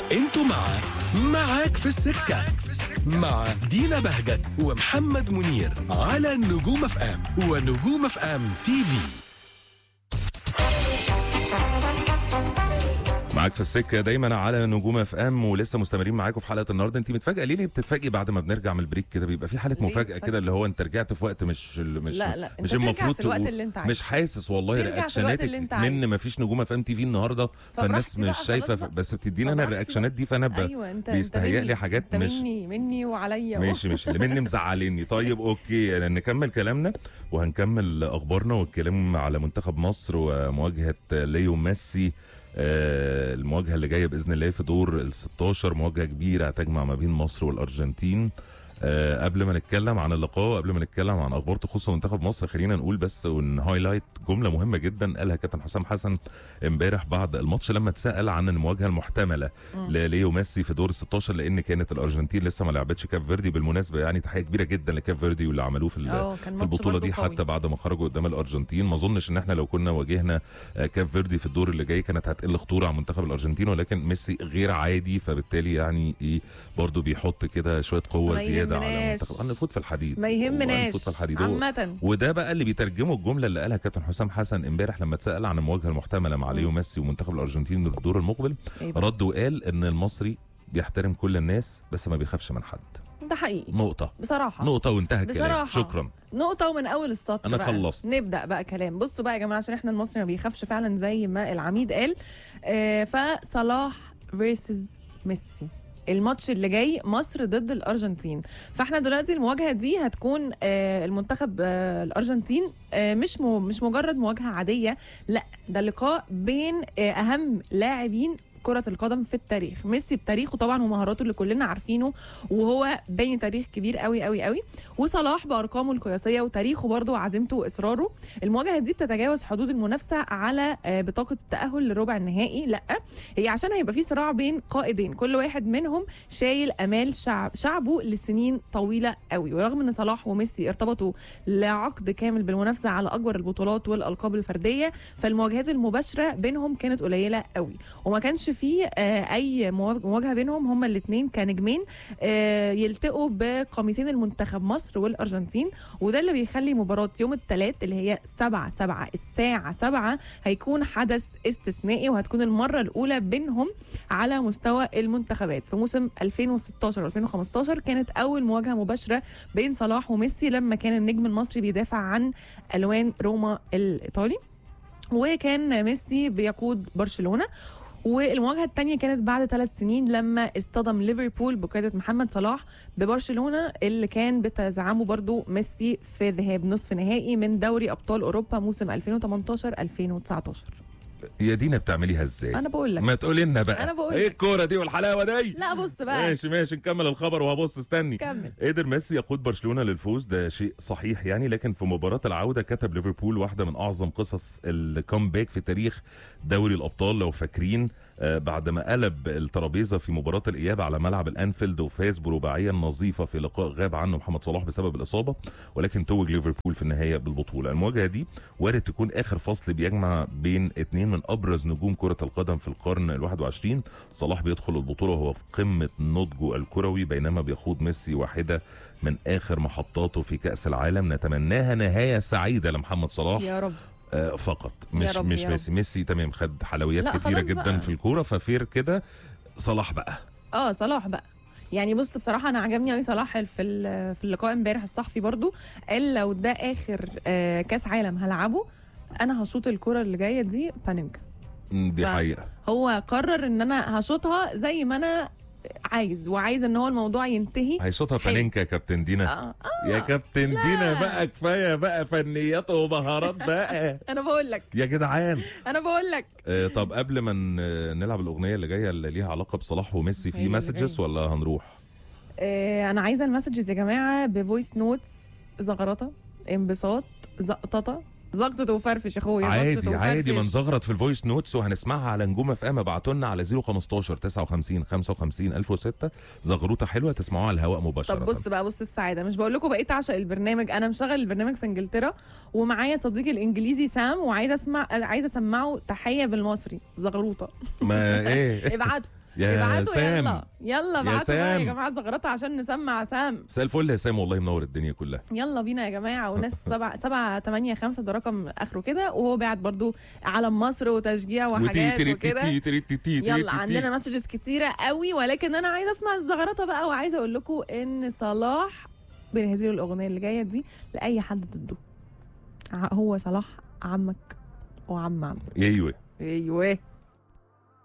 انتوا مع معاك في السكة مع دينا بهجت ومحمد منير على نجوم اف ام ونجوم اف ام تي في معاك في السكه دايما على نجوم اف ام ولسه مستمرين معاكم في حلقه النهارده انت متفاجئه ليه ليه بتتفاجئي بعد ما بنرجع من البريك كده بيبقى في حاله ليه مفاجاه بتفاجئ؟ كده اللي هو انت رجعت في وقت مش مش لا، لا، مش أنت ترجع المفروض في الوقت تقول- اللي أنت عايزه. مش حاسس والله ترجع في الوقت رياكشناتك اللي أنت عايزه. من ما فيش نجوم اف ام تي في النهارده فالناس فبراحتي مش بقى، شايفه خلاص ف- بقى. بس بتدينا انا فبراحتي الرياكشنات دي فانا ب- ايوه انت انت بيستهيأ مني. لي حاجات انت مش مني مني وعليا ماشي ماشي اللي مني مزعلني طيب اوكي يعني نكمل كلامنا وهنكمل اخبارنا والكلام على منتخب مصر ومواجهه ليو ميسي آه، المواجهه اللي جايه باذن الله في دور ال 16 مواجهه كبيره هتجمع ما بين مصر والارجنتين آه، قبل ما نتكلم عن اللقاء قبل ما نتكلم عن اخبار تخص منتخب مصر خلينا نقول بس ونهايلايت جمله مهمه جدا قالها كابتن حسام حسن امبارح بعد الماتش لما اتسال عن المواجهه المحتمله لليو ميسي في دور ال 16 لان كانت الارجنتين لسه ما لعبتش كاب فيردي بالمناسبه يعني تحيه كبيره جدا لكاب فيردي واللي عملوه في ال- اه كان في ماتش البطوله برضه دي قوي. حتى بعد ما خرجوا قدام الارجنتين ما اظنش ان احنا لو كنا واجهنا آه، كاب فيردي في الدور اللي جاي كانت هتقل خطوره على منتخب الارجنتين ولكن ميسي غير عادي فبالتالي يعني ايه برضه بيحط كده شويه قوه ما زياده على يهمناش. منتخب هنفوت في الحديد ما هو يهمناش هنفوت في الحديد هو عامة وده بقى اللي بيترجمه الجمله اللي قالها كابتن حسام حسن امبارح لما اتسال عن المواجهه المحتمله مع ليو ميسي ومنتخب الارجنتين في الدور المقبل إيه بقى؟ رد وقال ان المصري بيحترم كل الناس بس ما بيخافش من حد ده حقيقي نقطه بصراحة نقطه وانتهى الكلام بصراحة. شكرا نقطة ومن أول السطر أنا بقى. خلصت. نبدأ بقى كلام بصوا بقى يا جماعة عشان احنا المصري ما بيخافش فعلا زي ما العميد قال آه فصلاح فيرسز ميسي الماتش اللي جاي مصر ضد الارجنتين فاحنا دلوقتي المواجهه دي هتكون آه المنتخب آه الارجنتين آه مش م- مش مجرد مواجهه عاديه لا ده لقاء بين آه اهم لاعبين كرة القدم في التاريخ ميسي بتاريخه طبعا ومهاراته اللي كلنا عارفينه وهو باني تاريخ كبير قوي قوي قوي وصلاح بارقامه القياسيه وتاريخه برضه وعزيمته واصراره المواجهه دي بتتجاوز حدود المنافسه على آه، بطاقه التاهل لربع النهائي لا هي عشان هيبقى في صراع بين قائدين كل واحد منهم شايل امال شعب شعبه لسنين طويله قوي ورغم ان صلاح وميسي ارتبطوا لعقد كامل بالمنافسه على اكبر البطولات والالقاب الفرديه فالمواجهات المباشره بينهم كانت قليله قوي وما كانش في آه، اي مواج- مواجهه بينهم هما الاثنين كنجمين آه، يلتقوا بقميصين المنتخب مصر والارجنتين وده اللي بيخلي مباراه يوم الثلاث اللي هي 7 7 الساعه 7 هيكون حدث استثنائي وهتكون المره الاولى بينهم على مستوى المنتخبات في موسم 2016 2015 كانت اول مواجهه مباشره بين صلاح وميسي لما كان النجم المصري بيدافع عن الوان روما الايطالي وكان ميسي بيقود برشلونه والمواجهه الثانيه كانت بعد ثلاث سنين لما اصطدم ليفربول بقياده محمد صلاح ببرشلونه اللي كان بتزعمه برضو ميسي في ذهاب نصف نهائي من دوري ابطال اوروبا موسم 2018 2019 يا دينا بتعمليها ازاي انا بقول لك ما تقولي لنا بقى أنا بقول ايه لك. الكوره دي والحلاوه دي لا بص بقى ماشي ماشي نكمل الخبر وهبص استني كمل. قدر ميسي يقود برشلونه للفوز ده شيء صحيح يعني لكن في مباراه العوده كتب ليفربول واحده من اعظم قصص الكومباك في تاريخ دوري الابطال لو فاكرين آه، بعد ما قلب الترابيزه في مباراه الاياب على ملعب الانفيلد وفاز برباعيه نظيفه في لقاء غاب عنه محمد صلاح بسبب الاصابه ولكن توج ليفربول في النهايه بالبطوله المواجهه دي وارد تكون اخر فصل بيجمع بين اثنين من ابرز نجوم كره القدم في القرن ال21 صلاح بيدخل البطوله وهو في قمه نضجه الكروي بينما بيخوض ميسي واحده من اخر محطاته في كاس العالم نتمناها نهايه سعيده لمحمد صلاح يا رب آه فقط يا مش رب، مش يا رب. ميسي ميسي تمام خد حلويات لا، كتيره خلاص جدا بقى. في الكوره ففير كده صلاح بقى اه صلاح بقى يعني بص بصراحه انا عجبني قوي صلاح في ال- في اللقاء امبارح الصحفي برضو قال لو ده اخر آه، كاس عالم هلعبه انا هشوط الكره اللي جايه دي بانينكا مم، دي ف- حقيقه هو قرر ان انا هشوطها زي ما انا عايز وعايز ان هو الموضوع ينتهي هيشوطها حلو. بانينكا يا كابتن دينا آه آه يا كابتن دينا بقى كفايه بقى فنيات ومهارات بقى انا بقول لك يا جدعان انا بقول لك آه طب قبل ما ن- نلعب الاغنيه اللي جايه اللي ليها علاقه بصلاح وميسي هي في اللي مسجز جاية. ولا هنروح آه انا عايزه المسجز يا جماعه بفويس نوتس زغرطه انبساط زقططه زقطه وفرفش يا اخويا زقطة عادي وفرفش. عادي ما نزغرط في الفويس نوتس وهنسمعها على نجوم اف ام ابعتوا لنا على 015 59 55 1006 زغروطه حلوه تسمعوها على الهواء مباشره طب بص بقى بص السعاده مش بقول لكم بقيت اعشق البرنامج انا مشغل البرنامج في انجلترا ومعايا صديقي الانجليزي سام وعايزه اسمع عايزه اسمعه تحيه بالمصري زغروطه ما ايه ابعتوا يا ابعتوا سام يلا يلا يا ابعتوا بقى يا سام. جماعه زغرطه عشان نسمع سام مساء الفل يا سام والله منور الدنيا كلها يلا بينا يا جماعه وناس سبعة سبعة تمانية خمسة ده رقم اخره كده وهو بعت برضو علم مصر وتشجيع وحاجات وكده يلا عندنا مسجز كتيرة قوي ولكن انا عايزه اسمع الزغرطه بقى وعايزه اقول لكم ان صلاح بنهديله الاغنيه اللي جايه دي لاي حد ضده ع- هو صلاح عمك وعم عمك ايوه ايوه